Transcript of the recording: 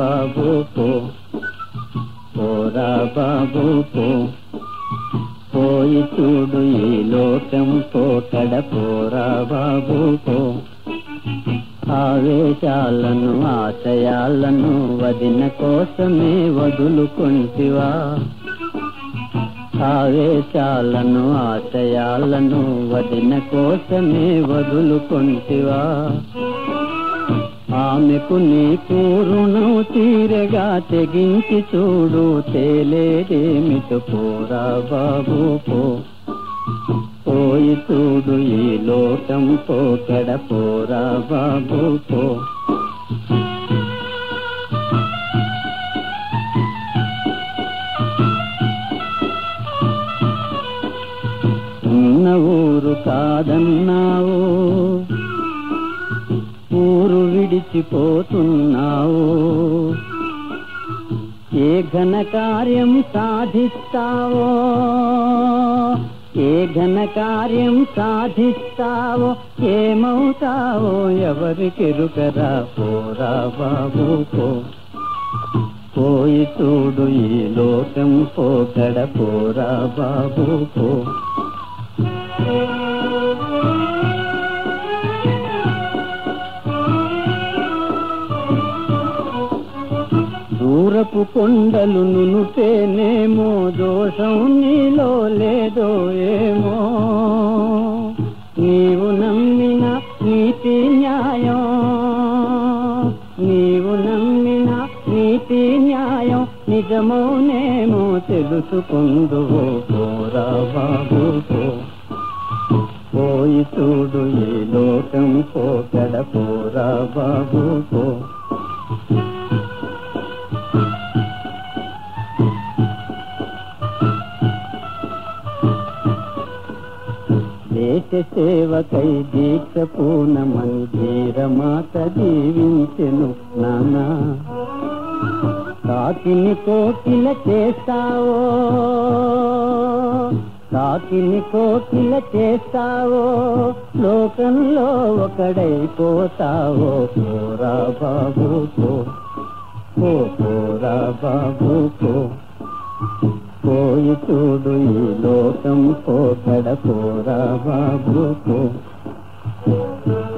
బాబు పో పోరా బాబు పో పోయి చూడు ఈ లోకం పోకడ పోరా బాబు పో ఆవేశాలను ఆశయాలను వదిన కోసమే వదులుకొంటివా ఆవేశాలను ఆశయాలను వదిన కోసమే వదులుకొంటివా ఆమెకు నీ పూరుణం తీరగా తెగించి చూడు తేలేదేమిటి పోరా బాబు పో పోయి చూడు ఈ లోకం పోకడ పోరా బాబు పో ఉన్న ఊరు కాదన్నావు ఊరు విడిచిపోతున్నావు ఏ ఘన కార్యం సాధిస్తావో ఏ ఘన కార్యం సాధిస్తావో ఏమవుతావో ఎవరికెరుకరా పోరా బాబు పో పోయి చూడు ఈ లోకం పోకడ పోరా బాబు పో దూరపు కొండలు నునుపేనేమో దోషం నీలో లేదో ఏమో నీవు నమ్మిన నీతి న్యాయం నీవు నమ్మిన నీతి న్యాయం నిజమౌనేమో తెలుసుకుందు పోరా బాబు పో పోయి చూడు ఈ లోకం పోకడ పోరా బాబు పో దేశ సేవకై దీక్ష పూనమని ధీరమాత జీవించెను నానా కాకిని కోకిల చేస్తావో కాకిని కోకిల చేస్తావో లోకంలో ఒకడైపోతావో పోరా బాబు పో పో పోరా బాబు పో పోయి చూడు ఈ లోకం పోకడ పోరా బాబు పో